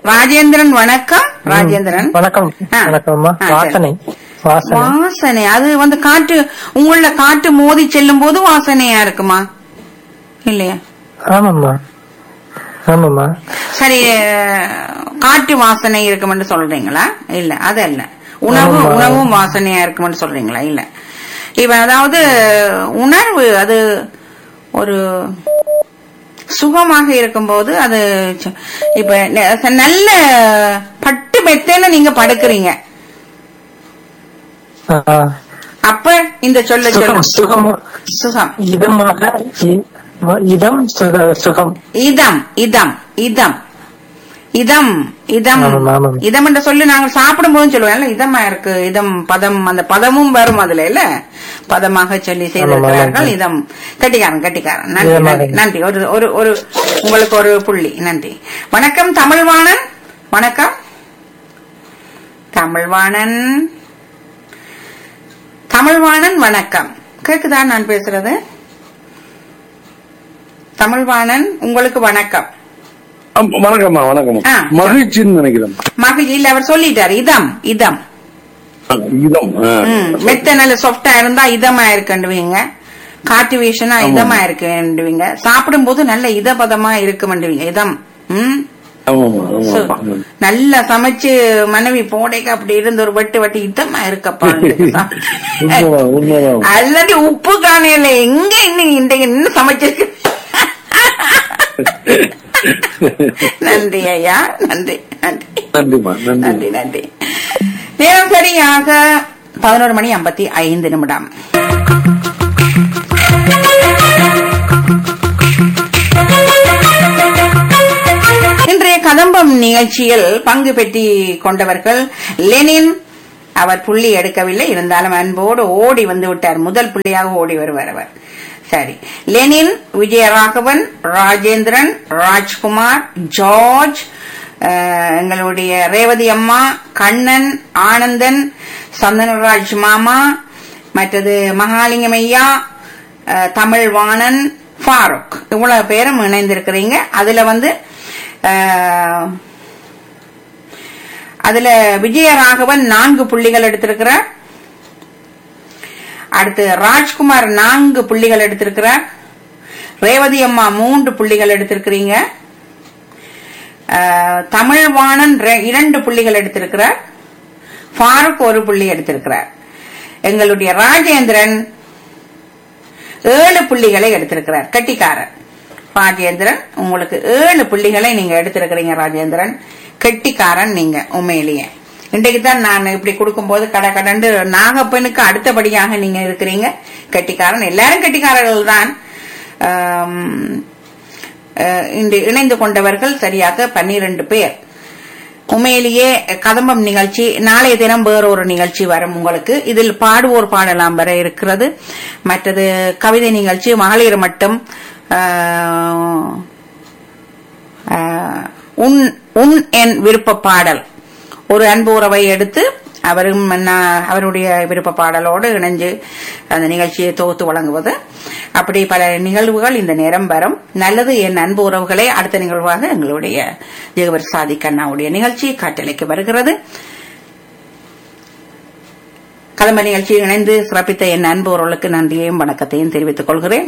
ராஜேந்திரன் வணக்கம் ராஜேந்திரன் வணக்கம் ஆ. வணக்கம்மா ஆ, சரி. வாசனை வாசனை வாசனை அது வந்து காற்று உங்கள காற்று மோதி செல்லும் போது வாசனையா இருக்குமா இல்லையா ஆமாம்மா ஆமாம்மா சரி அஹ், காற்று வாசனை இருக்கும்னு சொல்றீங்களா இல்ல அது அல்ல உணவு ஆமா. உணவும் வாசனையா இருக்கும்னு சொல்றீங்களா இல்ல இப்ப அதாவது உணர்வு அது ஒரு சுகமாக இருக்கும்போது அது ச- இப்ப ந- நல்ல பட்டு மெத்தையில நீங்க படுக்கிறீங்க ஆ, ஆ. அப்ப இந்த சொல்ல சுகம் சொல்ல சுகம் சுகம் இதமாக இ- இதம் சுக சுகம் இதம் இதம் இதம் இதம் இதம் ஆமாம், ஆமாம். இதம் என்ற சொல்லி நாங்க சாப்பிடும் போதும் சொல்லுவோம் இதமா இருக்கு இதம் பதம் அந்த பதமும் வரும் அதுல இல்ல பதமாக சொல்லி செய்திருக்கிறார்கள் ஆமாம். இதம் கட்டிக்காரன் கட்டிக்காரன் நன்றி இதமாக நன்றி இருக்கு. நன்றி ஒரு ஒரு ஒரு உங்களுக்கு ஒரு புள்ளி நன்றி வணக்கம் தமிழ்வாணன் வணக்கம் தமிழ்வாணன் தமிழ்வாணன் வணக்கம் கேக்குதா நான் பேசுறது தமிழ்வாணன் உங்களுக்கு வணக்கம் ஆம், வணக்கம்மா வணக்கம் ஆ. மகிழ்ச்சின்னு நினைக்கிறேன் மகிழ்ச்சி இல்ல அவர் சொல்லிட்டாரு இதம் இதம் இதம் ஆ. ம், மெத்த நல்ல சாஃப்டா இருந்தா இதமா இருக்குண்டுவீங்க காற்று வீசினா இதமா இருக்குண்டுவீங்க சாப்பிடும் போது நல்ல இதபதமா இருக்குமண்டுவீங்க இதம் ம் ஆமாம்மா, சு- ஆமாம்மா. நல்லா சமைச்சு மனைவி போடைக்கு அப்படி இருந்து ஒரு வெட்டு வெட்டி இதமா இருக்கப்பா உண்மைதான், உண்மைதான். அல்லது உப்பு காணையில எங்க இன்னைக்கு இன்றைக்கு என்ன சமைச்சிருக்கு நன்றி ஐயா நன்றி நன்றி நன்றிம்மா நன்றி நன்றி நன்றி நேரம் சரியாக பதினோரு மணி ஐம்பத்தி ஐந்து நிமிடம் இன்றைய கதம்பம் நிகழ்ச்சியில் பங்கு பெற்றி கொண்டவர்கள் லெனின் அவர் புள்ளி எடுக்கவில்லை இருந்தாலும் அன்போடு ஓடி வந்து விட்டார் முதல் புள்ளியாக ஓடி வருவார் அவர் சரி லெனின் விஜயராகவன் ராஜேந்திரன் ராஜ்குமார் ஜார்ஜ் அஹ், எங்களுடைய ரேவதி அம்மா கண்ணன் ஆனந்தன் சந்தனராஜ் மாமா மற்றது மகாலிங்கம் ஐயா அஹ், தமிழ்வாணன் ஃபாரூக் இவ்வளவு பேரும் இணைந்திருக்கிறீங்க அதுல வந்து அஹ், அதுல விஜயராகவன் நான்கு புள்ளிகள் எடுத்திருக்கிறார் அடுத்து ராஜ்குமார் நான்கு புள்ளிகள் எடுத்திருக்கிறார் ரேவதி அம்மா மூன்று புள்ளிகள் எடுத்திருக்கிறீங்க அஹ், தமிழ்வாணன் ரெ- இரண்டு புள்ளிகள் எடுத்திருக்கிறார் ஃபாரூக் ஒரு புள்ளி எடுத்திருக்கிறார் எங்களுடைய ராஜேந்திரன் ஏழு புள்ளிகளை எடுத்திருக்கிறார் கெட்டிக்காரர் ராஜேந்திரன் உங்களுக்கு ஏழு புள்ளிகளை நீங்க எடுத்திருக்கிறீங்க ராஜேந்திரன் கெட்டிக்காரன் நீங்க உண்மையிலேயே இன்றைக்கு தான் நான் இப்படி கொடுக்கும்போது கடை கடண்டு நாகப்பனுக்கு அடுத்தபடியாக நீங்க இருக்கிறீங்க கெட்டிக்காரன் எல்லாரும் கெட்டிக்காரர்கள் தான் ஆம், அஹ், இன்று இணைந்து கொண்டவர்கள் சரியாக பன்னிரண்டு பேர் உண்மையிலேயே கதம்பம் நிகழ்ச்சி நாளைய தினம் வேற ஒரு நிகழ்ச்சி வரும் உங்களுக்கு இதில் பாடுவோர் பாடலாம் வர இருக்கிறது மற்றது கவிதை நிகழ்ச்சி மகளிர் மட்டும் ஆஹ், ஆஹ், உன் உன் என் விருப்ப பாடல் ஒரு அன்பு உறவை எடுத்து அவரும் நான் அவருடைய விருப்ப பாடலோடு இணைஞ்சு அந்த நிகழ்ச்சியை தொகுத்து வழங்குவது அப்படி பல நிகழ்வுகள் இந்த நேரம் வரும் நல்லது என் அன்பு உறவுகளே அடுத்த நிகழ்வாக எங்களுடைய ஜெகவர் சாதி கண்ணாவுடைய நிகழ்ச்சி காட்டலைக்கு வருகிறது கதம்ப நிகழ்ச்சியில் இணைந்து சிறப்பித்த என் அன்பு உறவுகளுக்கு நன்றியையும் வணக்கத்தையும் தெரிவித்துக் கொள்கிறேன்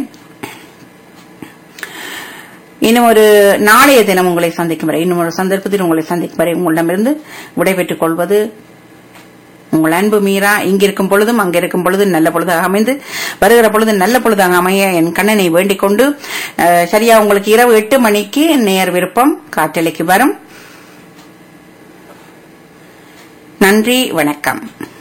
இன்னும் ஒரு நாளைய தினம் உங்களை சந்திக்கும் வரை இன்னும் ஒரு சந்தர்ப்பத்தில் உங்களை சந்திக்கும் வரை உங்களிடமிருந்து விடைபெற்றுக் கொள்வது உங்கள் அன்பு மீறா இங்கிருக்கும் பொழுதும் அங்கிருக்கும் பொழுது நல்ல பொழுதாக அமைந்து வருகிற பொழுது நல்ல பொழுதாக அமைய என் கண்ணனை வேண்டிக் கொண்டு அஹ், சரியா உங்களுக்கு இரவு எட்டு மணிக்கு நேர் விருப்பம் காற்றலைக்கு வரும் நன்றி வணக்கம்